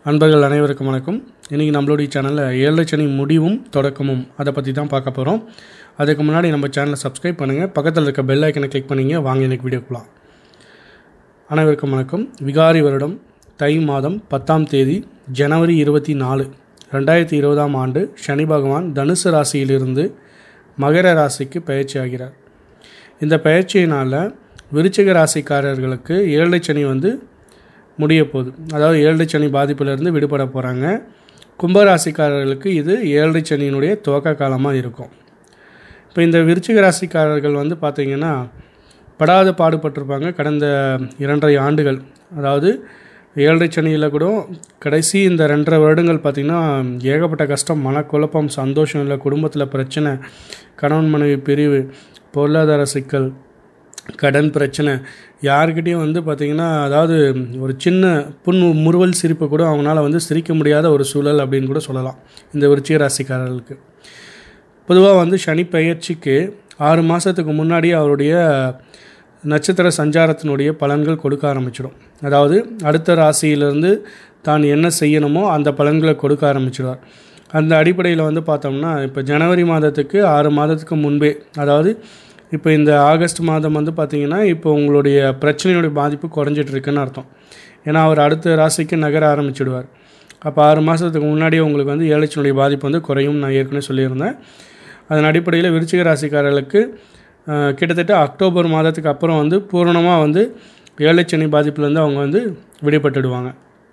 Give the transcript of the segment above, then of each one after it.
அன்பர்கள் அனைவருக்கும் வணக்கம் இன்றைக்கி நம்மளுடைய சேனலில் ஏழரை சனி முடிவும் தொடக்கமும் அதை பற்றி தான் பார்க்க போகிறோம் அதுக்கு முன்னாடி நம்ம சேனலை சப்ஸ்கிரைப் பண்ணுங்கள் பக்கத்தில் இருக்க பெல் ஐக்கனை கிளிக் பண்ணிங்க வாங்க எனக்கு வீடியோக்குலாம் அனைவருக்கும் வணக்கம் விகாரி வருடம் தை மாதம் பத்தாம் தேதி ஜனவரி இருபத்தி நாலு ரெண்டாயிரத்தி இருபதாம் ஆண்டு சனி பகவான் தனுசு ராசியிலிருந்து மகர ராசிக்கு பயிற்சி ஆகிறார் இந்த பயிற்சியினால் விருச்சிக ராசிக்காரர்களுக்கு ஏழரை சனி வந்து முடிய போகுது அதாவது ஏழரை சனி பாதிப்பிலிருந்து விடுபட போகிறாங்க கும்பராசிக்காரர்களுக்கு இது ஏழரை சனியினுடைய துவக்க காலமாக இருக்கும் இப்போ இந்த விருச்சிக ராசிக்காரர்கள் வந்து பார்த்திங்கன்னா படாத பாடுபட்டிருப்பாங்க கடந்த இரண்டரை ஆண்டுகள் அதாவது ஏழரை சனியில் கூட கடைசி இந்த ரெண்டரை வருடங்கள் பார்த்திங்கன்னா ஏகப்பட்ட கஷ்டம் மனக்குழப்பம் சந்தோஷம் இல்லை குடும்பத்தில் பிரச்சனை கணவன் மனைவி பிரிவு பொருளாதார சிக்கல் கடன் பிரச்சனை யாருக்கிட்டேயும் வந்து பார்த்திங்கன்னா அதாவது ஒரு சின்ன புண் முறுவல் சிரிப்பு கூட அவங்களால வந்து சிரிக்க முடியாத ஒரு சூழல் அப்படின்னு கூட சொல்லலாம் இந்த விருச்சிக ராசிக்காரர்களுக்கு பொதுவாக வந்து சனி பெயர்ச்சிக்கு ஆறு மாதத்துக்கு முன்னாடி அவருடைய நட்சத்திர சஞ்சாரத்தினுடைய பலன்கள் கொடுக்க ஆரம்பிச்சிடும் அதாவது அடுத்த ராசியிலிருந்து தான் என்ன செய்யணுமோ அந்த பலன்களை கொடுக்க ஆரம்பிச்சிடுவார் அந்த அடிப்படையில் வந்து பார்த்தோம்னா இப்போ ஜனவரி மாதத்துக்கு ஆறு மாதத்துக்கு முன்பே அதாவது இப்போ இந்த ஆகஸ்ட் மாதம் வந்து பார்த்திங்கன்னா இப்போ உங்களுடைய பிரச்சனையுடைய பாதிப்பு குறைஞ்சிட்டு இருக்குன்னு அர்த்தம் ஏன்னா அவர் அடுத்த ராசிக்கு நகர ஆரம்பிச்சிடுவார் அப்போ ஆறு மாதத்துக்கு முன்னாடியே உங்களுக்கு வந்து ஏழச்சினுடைய பாதிப்பு வந்து குறையும் நான் ஏற்கனவே சொல்லியிருந்தேன் அதன் அடிப்படையில் விருச்சிக ராசிக்காரர்களுக்கு அஹ், கிட்டத்தட்ட அக்டோபர் மாதத்துக்கு அப்புறம் வந்து பூரணமாக வந்து ஏழச்சனி பாதிப்புலேருந்து அவங்க வந்து விடுபட்டுடுவாங்க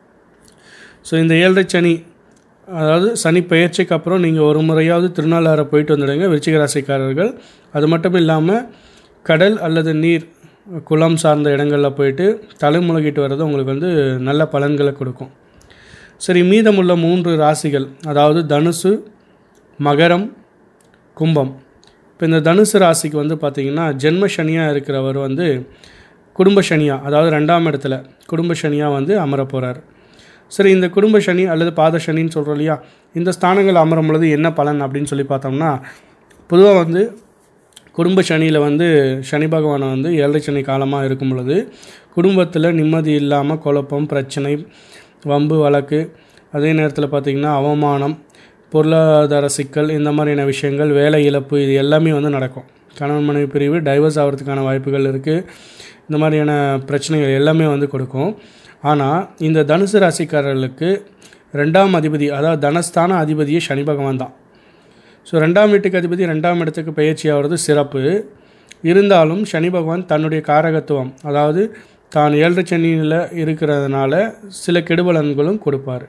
ஸோ இந்த ஏழரை சனி அதாவது சனி பெயர்ச்சிக்கு அப்புறம் நீங்கள் ஒரு முறையாவது திருநாளார போயிட்டு வந்துடுங்க விருச்சிக ராசிக்காரர்கள் அது மட்டும் இல்லாமல் கடல் அல்லது நீர் குளம் சார்ந்த இடங்களில் போயிட்டு தலைமுழுகிட்டு வர்றது உங்களுக்கு வந்து நல்ல பலன்களை கொடுக்கும் சரி மீதமுள்ள மூன்று ராசிகள் அதாவது தனுசு மகரம் கும்பம் இப்போ இந்த தனுசு ராசிக்கு வந்து பார்த்திங்கன்னா ஜென்ம சனியாக இருக்கிறவர் வந்து குடும்ப சனியா அதாவது ரெண்டாம் இடத்துல குடும்ப சனியாக வந்து அமர போகிறார் சரி இந்த குடும்ப சனி அல்லது பாத சனின்னு சொல்கிறோம் இல்லையா இந்த ஸ்தானங்கள் அமரும் பொழுது என்ன பலன் அப்படின்னு சொல்லி பார்த்தோம்னா பொதுவாக வந்து குடும்ப சனியில் வந்து சனி பகவானை வந்து ஏழரை சனி காலமாக இருக்கும் பொழுது குடும்பத்தில் நிம்மதி இல்லாமல் குழப்பம் பிரச்சனை வம்பு வழக்கு அதே நேரத்தில் பார்த்திங்கன்னா அவமானம் பொருளாதார சிக்கல் இந்த மாதிரியான விஷயங்கள் வேலை இழப்பு இது எல்லாமே வந்து நடக்கும் கணவன் மனைவி பிரிவு டைவர்ஸ் ஆகிறதுக்கான வாய்ப்புகள் இருக்குது இந்த மாதிரியான பிரச்சனைகள் எல்லாமே வந்து கொடுக்கும் ஆனால் இந்த தனுசு ராசிக்காரர்களுக்கு ரெண்டாம் அதிபதி அதாவது தனஸ்தான அதிபதியே சனி பகவான் தான் ஸோ ரெண்டாம் வீட்டுக்கு அதிபதி ரெண்டாம் இடத்துக்கு பயிற்சி ஆகிறது சிறப்பு இருந்தாலும் சனி பகவான் தன்னுடைய காரகத்துவம் அதாவது தான் ஏழரை சனியில் இருக்கிறதுனால சில கெடுபலன்களும் கொடுப்பார்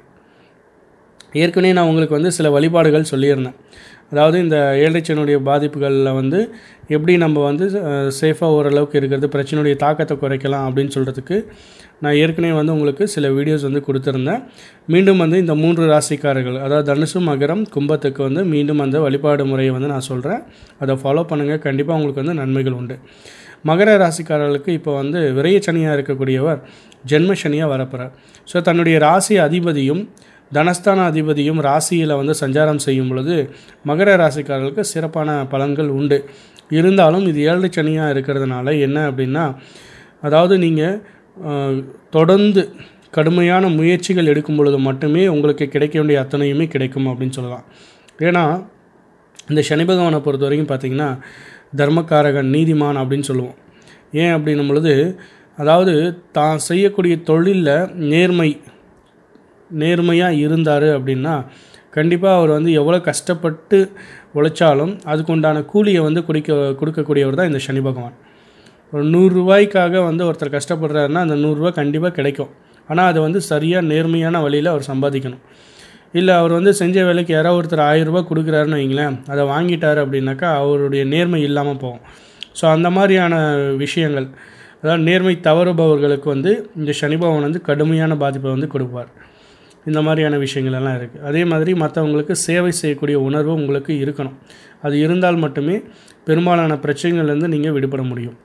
ஏற்கனவே நான் உங்களுக்கு வந்து சில வழிபாடுகள் சொல்லியிருந்தேன் அதாவது இந்த ஏழைச்சனுடைய பாதிப்புகளில் வந்து எப்படி நம்ம வந்து சேஃபாக ஓரளவுக்கு இருக்கிறது பிரச்சனையுடைய தாக்கத்தை குறைக்கலாம் அப்படின்னு சொல்கிறதுக்கு நான் ஏற்கனவே வந்து உங்களுக்கு சில வீடியோஸ் வந்து கொடுத்துருந்தேன் மீண்டும் வந்து இந்த மூன்று ராசிக்காரர்கள் அதாவது தனுசு மகரம் கும்பத்துக்கு வந்து மீண்டும் அந்த வழிபாடு முறையை வந்து நான் சொல்கிறேன் அதை ஃபாலோ பண்ணுங்கள் கண்டிப்பாக உங்களுக்கு வந்து நன்மைகள் உண்டு மகர ராசிக்காரர்களுக்கு இப்போ வந்து விரைய சனியாக இருக்கக்கூடியவர் ஜென்ம சனியாக வரப்போகிறார் ஸோ தன்னுடைய ராசி அதிபதியும் தனஸ்தான அதிபதியும் ராசியில் வந்து சஞ்சாரம் செய்யும் பொழுது மகர ராசிக்காரர்களுக்கு சிறப்பான பலன்கள் உண்டு இருந்தாலும் இது ஏழரை சனியாக இருக்கிறதுனால என்ன அப்படின்னா அதாவது நீங்கள் தொடர்ந்து கடுமையான முயற்சிகள் எடுக்கும் பொழுது மட்டுமே உங்களுக்கு கிடைக்க வேண்டிய அத்தனையுமே கிடைக்கும் அப்படின்னு சொல்லலாம் ஏன்னா இந்த சனி பகவானை பொறுத்த வரைக்கும் பார்த்திங்கன்னா தர்மக்காரகன் நீதிமான் அப்படின்னு சொல்லுவோம் ஏன் அப்படின்னும் பொழுது அதாவது தான் செய்யக்கூடிய தொழிலில் நேர்மை நேர்மையாக இருந்தார் அப்படின்னா கண்டிப்பாக அவர் வந்து எவ்வளோ கஷ்டப்பட்டு உழைச்சாலும் அதுக்கு உண்டான கூலியை வந்து குடிக்க கொடுக்கக்கூடியவர் தான் இந்த சனி பகவான் ஒரு நூறுரூவாய்க்காக வந்து ஒருத்தர் கஷ்டப்படுறாருன்னா அந்த நூறுரூவா கண்டிப்பாக கிடைக்கும் ஆனால் அதை வந்து சரியாக நேர்மையான வழியில் அவர் சம்பாதிக்கணும் இல்லை அவர் வந்து செஞ்ச வேலைக்கு யாராவது ஒருத்தர் ஆயிரரூபா கொடுக்குறாருன்னு வைங்களேன் அதை வாங்கிட்டார் அப்படின்னாக்கா அவருடைய நேர்மை இல்லாமல் போகும் ஸோ அந்த மாதிரியான விஷயங்கள் அதாவது நேர்மை தவறுபவர்களுக்கு வந்து இந்த சனி பகவான் வந்து கடுமையான பாதிப்பை வந்து கொடுப்பார் இந்த மாதிரியான விஷயங்கள் எல்லாம் இருக்குது அதே மாதிரி மற்றவங்களுக்கு சேவை செய்யக்கூடிய உணர்வு உங்களுக்கு இருக்கணும் அது இருந்தால் மட்டுமே பெரும்பாலான பிரச்சனைகள்லேருந்து நீங்கள் விடுபட முடியும்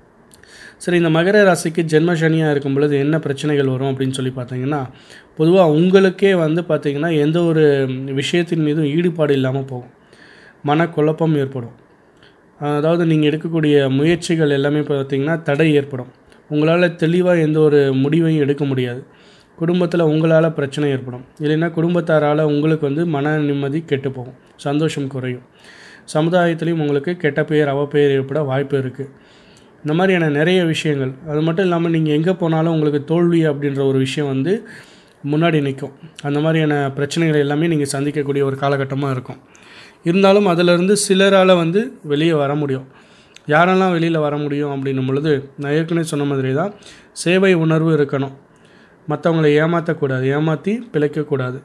சரி இந்த மகர ராசிக்கு ஜென்ம சனியாக இருக்கும் பொழுது என்ன பிரச்சனைகள் வரும் அப்படின்னு சொல்லி பார்த்தீங்கன்னா பொதுவாக உங்களுக்கே வந்து பார்த்திங்கன்னா எந்த ஒரு விஷயத்தின் மீதும் ஈடுபாடு இல்லாமல் போகும் மனக்குழப்பம் ஏற்படும் அதாவது நீங்கள் எடுக்கக்கூடிய முயற்சிகள் எல்லாமே பார்த்திங்கன்னா தடை ஏற்படும் உங்களால் தெளிவாக எந்த ஒரு முடிவையும் எடுக்க முடியாது குடும்பத்தில் உங்களால் பிரச்சனை ஏற்படும் இல்லைன்னா குடும்பத்தாரால் உங்களுக்கு வந்து மன நிம்மதி கெட்டு போகும் சந்தோஷம் குறையும் சமுதாயத்துலேயும் உங்களுக்கு கெட்ட பெயர் அவப்பெயர் ஏற்பட வாய்ப்பு இருக்குது இந்த மாதிரியான நிறைய விஷயங்கள் அது மட்டும் இல்லாமல் நீங்கள் எங்கே போனாலும் உங்களுக்கு தோல்வி அப்படின்ற ஒரு விஷயம் வந்து முன்னாடி நிற்கும் அந்த மாதிரியான பிரச்சனைகள் எல்லாமே நீங்கள் சந்திக்கக்கூடிய ஒரு காலகட்டமாக இருக்கும் இருந்தாலும் அதிலிருந்து சிலரால் வந்து வெளியே வர முடியும் யாரெல்லாம் வெளியில் வர முடியும் அப்படின்னும் பொழுது நான் ஏற்கனவே சொன்ன மாதிரி தான் சேவை உணர்வு இருக்கணும் மற்றவங்களை ஏமாற்றக்கூடாது ஏமாற்றி பிழைக்கக்கூடாது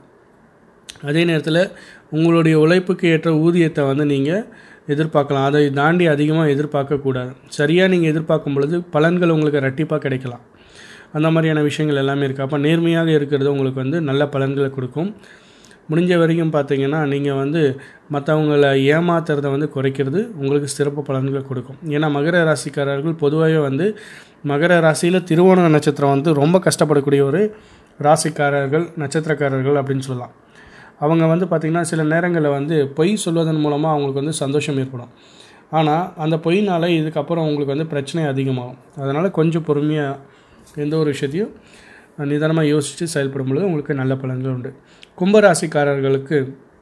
அதே நேரத்தில் உங்களுடைய உழைப்புக்கு ஏற்ற ஊதியத்தை வந்து நீங்கள் எதிர்பார்க்கலாம் அதை தாண்டி அதிகமாக எதிர்பார்க்கக்கூடாது சரியாக நீங்கள் எதிர்பார்க்கும் பொழுது பலன்கள் உங்களுக்கு ரெட்டிப்பாக கிடைக்கலாம் அந்த மாதிரியான விஷயங்கள் எல்லாமே இருக்குது அப்போ நேர்மையாக இருக்கிறது உங்களுக்கு வந்து நல்ல பலன்களை கொடுக்கும் முடிஞ்ச வரைக்கும் பார்த்தீங்கன்னா நீங்கள் வந்து மற்றவங்களை ஏமாத்துறத வந்து குறைக்கிறது உங்களுக்கு சிறப்பு பலன்களை கொடுக்கும் ஏன்னா மகர ராசிக்காரர்கள் பொதுவாகவே வந்து மகர ராசியில் திருவோண நட்சத்திரம் வந்து ரொம்ப கஷ்டப்படக்கூடிய ஒரு ராசிக்காரர்கள் நட்சத்திரக்காரர்கள் அப்படின்னு சொல்லலாம் அவங்க வந்து பார்த்திங்கன்னா சில நேரங்களில் வந்து பொய் சொல்வதன் மூலமாக அவங்களுக்கு வந்து சந்தோஷம் ஏற்படும் ஆனால் அந்த பொய்னால் இதுக்கப்புறம் அவங்களுக்கு வந்து பிரச்சனை அதிகமாகும் அதனால் கொஞ்சம் பொறுமையாக எந்த ஒரு விஷயத்தையும் நிதானமாக யோசித்து செயல்படும் பொழுது உங்களுக்கு நல்ல பலன்கள் உண்டு கும்பராசிக்காரர்களுக்கு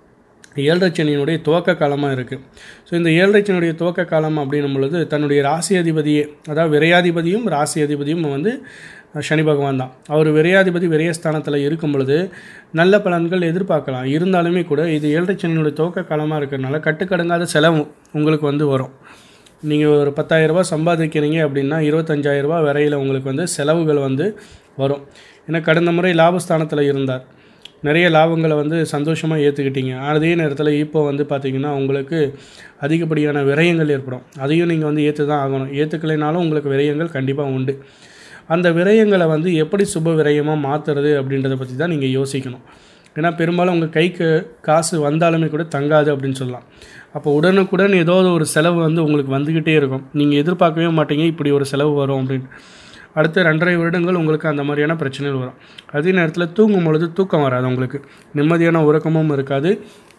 ஏழரை சனியினுடைய துவக்க காலமாக இருக்குது ஸோ இந்த ஏழரை சனியுடைய துவக்க காலம் அப்படின்னும் பொழுது தன்னுடைய ராசி அதிபதியே அதாவது விரையாதிபதியும் ராசி அதிபதியும் வந்து சனி பகவான் தான் அவர் விரையாதிபதி விரயஸ்தானத்தில் இருக்கும் பொழுது நல்ல பலன்கள் எதிர்பார்க்கலாம் இருந்தாலுமே கூட இது ஏழரை சனியினுடைய துவக்க காலமாக இருக்கிறதுனால கட்டுக்கடங்காத செலவு உங்களுக்கு வந்து வரும் நீங்கள் ஒரு பத்தாயிரரூபா சம்பாதிக்கிறீங்க அப்படின்னா இருபத்தஞ்சாயிரரூபா வரையில் உங்களுக்கு வந்து செலவுகள் வந்து வரும் ஏன்னா கடந்த முறை லாபஸ்தானத்தில் இருந்தார் நிறைய லாபங்களை வந்து சந்தோஷமாக ஏற்றுக்கிட்டீங்க அதே நேரத்தில் இப்போ வந்து பார்த்திங்கன்னா உங்களுக்கு அதிகப்படியான விரயங்கள் ஏற்படும் அதையும் நீங்கள் வந்து ஏற்று தான் ஆகணும் ஏற்றுக்கலைனாலும் உங்களுக்கு விரயங்கள் கண்டிப்பாக உண்டு அந்த விரயங்களை வந்து எப்படி சுப விரயமாக மாற்றுறது அப்படின்றத பற்றி தான் நீங்கள் யோசிக்கணும் ஏன்னா பெரும்பாலும் உங்கள் கைக்கு காசு வந்தாலுமே கூட தங்காது அப்படின்னு சொல்லலாம் அப்போ உடனுக்குடன் ஏதோ ஒரு செலவு வந்து உங்களுக்கு வந்துக்கிட்டே இருக்கும் நீங்கள் எதிர்பார்க்கவே மாட்டீங்க இப்படி ஒரு செலவு வரும் அப்படின்னு அடுத்த ரெண்டரை வருடங்கள் உங்களுக்கு அந்த மாதிரியான பிரச்சனைகள் வரும் அதே நேரத்தில் தூங்கும் பொழுது தூக்கம் வராது உங்களுக்கு நிம்மதியான உறக்கமும் இருக்காது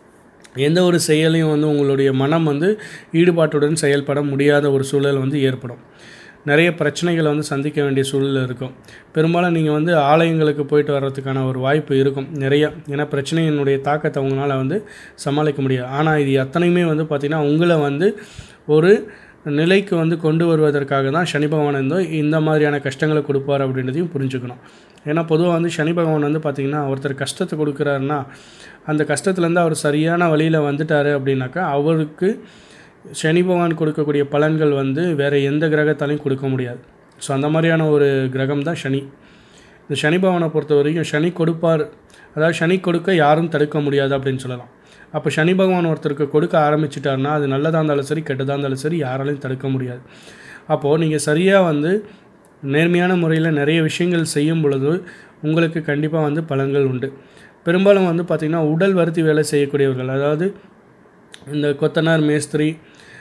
எந்த ஒரு செயலையும் வந்து உங்களுடைய மனம் வந்து ஈடுபாட்டுடன் செயல்பட முடியாத ஒரு சூழல் வந்து ஏற்படும் நிறைய பிரச்சனைகளை வந்து சந்திக்க வேண்டிய சூழல் இருக்கும் பெரும்பாலும் நீங்கள் வந்து ஆலயங்களுக்கு போயிட்டு வர்றதுக்கான ஒரு வாய்ப்பு இருக்கும் நிறைய ஏன்னா பிரச்சனையினுடைய தாக்கத்தை உங்களால் வந்து சமாளிக்க முடியாது ஆனால் இது அத்தனையுமே வந்து பார்த்திங்கன்னா உங்களை வந்து ஒரு நிலைக்கு வந்து கொண்டு வருவதற்காக தான் சனி பகவான் வந்து இந்த மாதிரியான கஷ்டங்களை கொடுப்பார் அப்படின்றதையும் புரிஞ்சுக்கணும் ஏன்னா பொதுவாக வந்து சனி பகவான் வந்து பார்த்திங்கன்னா ஒருத்தர் கஷ்டத்தை கொடுக்குறாருன்னா அந்த கஷ்டத்துலேருந்து அவர் சரியான வழியில் வந்துட்டார் அப்படின்னாக்கா அவருக்கு சனி பகவான் கொடுக்கக்கூடிய பலன்கள் வந்து வேறு எந்த கிரகத்தாலையும் கொடுக்க முடியாது ஸோ அந்த மாதிரியான ஒரு கிரகம் தான் சனி இந்த சனி பகவானை பொறுத்த வரைக்கும் சனி கொடுப்பார் அதாவது சனி கொடுக்க யாரும் தடுக்க முடியாது அப்படின்னு சொல்லலாம் அப்போ சனி பகவான் ஒருத்தருக்கு கொடுக்க ஆரம்பிச்சிட்டாருன்னா அது நல்லதாக இருந்தாலும் சரி கெட்டதாக இருந்தாலும் சரி யாராலையும் தடுக்க முடியாது அப்போது நீங்கள் சரியாக வந்து நேர்மையான முறையில் நிறைய விஷயங்கள் செய்யும் பொழுது உங்களுக்கு கண்டிப்பாக வந்து பலன்கள் உண்டு பெரும்பாலும் வந்து பார்த்திங்கன்னா உடல் வருத்தி வேலை செய்யக்கூடியவர்கள் அதாவது இந்த கொத்தனார் மேஸ்திரி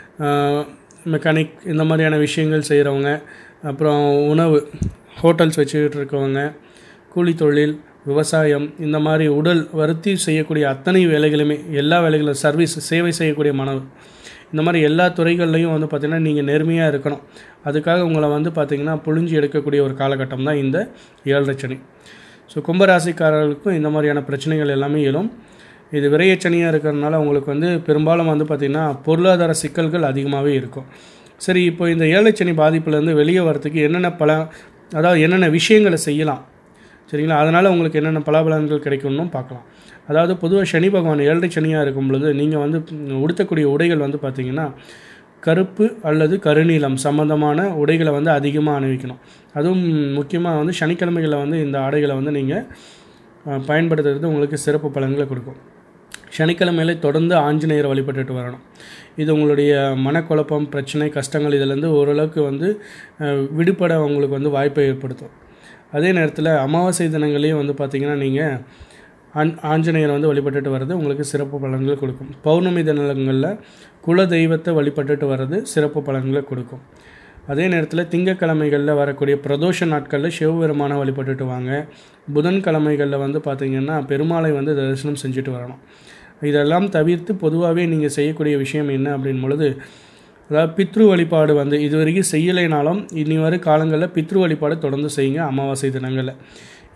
மெக்கானிக் இந்த மாதிரியான விஷயங்கள் செய்கிறவங்க அப்புறம் உணவு ஹோட்டல்ஸ் வச்சுக்கிட்டு இருக்கவங்க கூலி தொழில் விவசாயம் இந்த மாதிரி உடல் வருத்தி செய்யக்கூடிய அத்தனை வேலைகளுமே எல்லா வேலைகளும் சர்வீஸ் சேவை செய்யக்கூடிய மாணவர் இந்த மாதிரி எல்லா துறைகள்லையும் வந்து பார்த்திங்கன்னா நீங்கள் நேர்மையாக இருக்கணும் அதுக்காக உங்களை வந்து பார்த்திங்கன்னா புழிஞ்சு எடுக்கக்கூடிய ஒரு காலகட்டம் தான் இந்த ஏழரை சனி ஸோ கும்பராசிக்காரர்களுக்கும் இந்த மாதிரியான பிரச்சனைகள் எல்லாமே எழும் இது விரையச்சனியாக இருக்கிறதுனால உங்களுக்கு வந்து பெரும்பாலும் வந்து பார்த்திங்கன்னா பொருளாதார சிக்கல்கள் அதிகமாகவே இருக்கும் சரி இப்போ இந்த ஏழைச்சனி பாதிப்புலேருந்து வெளியே வரத்துக்கு என்னென்ன பல அதாவது என்னென்ன விஷயங்களை செய்யலாம் சரிங்களா அதனால் உங்களுக்கு என்னென்ன பலாபலன்கள் கிடைக்கும்னு பார்க்கலாம் அதாவது பொதுவாக சனி பகவான் ஏழரை சனியாக இருக்கும் பொழுது நீங்கள் வந்து உடுத்தக்கூடிய உடைகள் வந்து பார்த்திங்கன்னா கருப்பு அல்லது கருநீலம் சம்மந்தமான உடைகளை வந்து அதிகமாக அணிவிக்கணும் அதுவும் முக்கியமாக வந்து சனிக்கிழமைகளில் வந்து இந்த ஆடைகளை வந்து நீங்கள் பயன்படுத்துறது உங்களுக்கு சிறப்பு பலன்களை கொடுக்கும் சனிக்கிழமையில தொடர்ந்து ஆஞ்சநேயரை வழிபட்டுட்டு வரணும் இது உங்களுடைய மனக்குழப்பம் பிரச்சனை கஷ்டங்கள் இதிலேருந்து ஓரளவுக்கு வந்து விடுபட உங்களுக்கு வந்து வாய்ப்பை ஏற்படுத்தும் அதே நேரத்தில் அமாவாசை தினங்களையும் வந்து பார்த்திங்கன்னா நீங்கள் ஆஞ் ஆஞ்சநேயரை வந்து வழிபட்டுட்டு வர்றது உங்களுக்கு சிறப்பு பலன்கள் கொடுக்கும் பௌர்ணமி தினங்களில் குல தெய்வத்தை வழிபட்டுட்டு வர்றது சிறப்பு பலன்களை கொடுக்கும் அதே நேரத்தில் திங்கக்கிழமைகளில் வரக்கூடிய பிரதோஷ நாட்களில் சிவபெருமானை வழிபட்டுட்டு வாங்க புதன்கிழமைகளில் வந்து பார்த்திங்கன்னா பெருமாளை வந்து தரிசனம் செஞ்சுட்டு வரணும் இதெல்லாம் தவிர்த்து பொதுவாகவே நீங்கள் செய்யக்கூடிய விஷயம் என்ன அப்படின் பொழுது அதாவது பித்ரு வழிபாடு வந்து இது வரைக்கும் செய்யலைனாலும் இனி வரும் காலங்களில் பித்ரு வழிபாடு தொடர்ந்து செய்யுங்க அமாவாசை தினங்களில்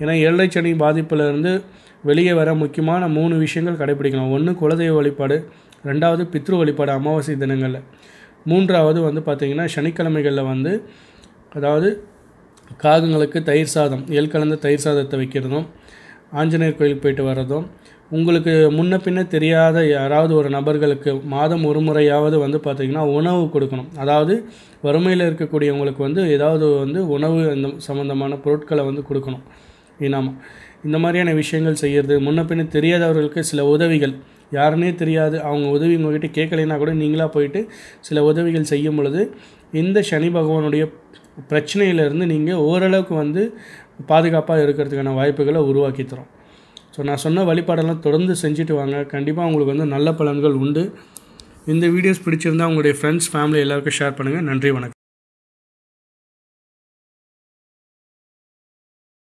ஏன்னா ஏழரை சனி பாதிப்புலேருந்து வெளியே வர முக்கியமான மூணு விஷயங்கள் கடைபிடிக்கணும் ஒன்று குலதெய்வ வழிபாடு ரெண்டாவது பித்ரு வழிபாடு அமாவாசை தினங்களில் மூன்றாவது வந்து பார்த்திங்கன்னா சனிக்கிழமைகளில் வந்து அதாவது காகங்களுக்கு தயிர் சாதம் எல் கலந்த தயிர் சாதத்தை வைக்கிறதும் ஆஞ்சநேயர் கோயிலுக்கு போயிட்டு வர்றதும் உங்களுக்கு முன்ன பின்ன தெரியாத யாராவது ஒரு நபர்களுக்கு மாதம் ஒரு முறையாவது வந்து பார்த்திங்கன்னா உணவு கொடுக்கணும் அதாவது வறுமையில் இருக்கக்கூடியவங்களுக்கு வந்து ஏதாவது வந்து உணவு அந்த சம்மந்தமான பொருட்களை வந்து கொடுக்கணும் இனாமா இந்த மாதிரியான விஷயங்கள் செய்கிறது முன்ன பின்ன தெரியாதவர்களுக்கு சில உதவிகள் யாருன்னே தெரியாது அவங்க உதவி உங்ககிட்ட கேட்கலைன்னா கூட நீங்களாக போயிட்டு சில உதவிகள் செய்யும் பொழுது இந்த சனி பகவானுடைய பிரச்சனையிலேருந்து நீங்கள் ஓரளவுக்கு வந்து பாதுகாப்பாக இருக்கிறதுக்கான வாய்ப்புகளை உருவாக்கி தரும் ஸோ நான் சொன்ன வழிபாடெல்லாம் தொடர்ந்து செஞ்சுட்டு வாங்க கண்டிப்பாக உங்களுக்கு வந்து நல்ல பலன்கள் உண்டு இந்த வீடியோஸ் பிடிச்சிருந்தால் உங்களுடைய ஃப்ரெண்ட்ஸ் ஃபேமிலி எல்லாருக்கும் ஷேர் பண்ணுங்கள் நன்றி வணக்கம்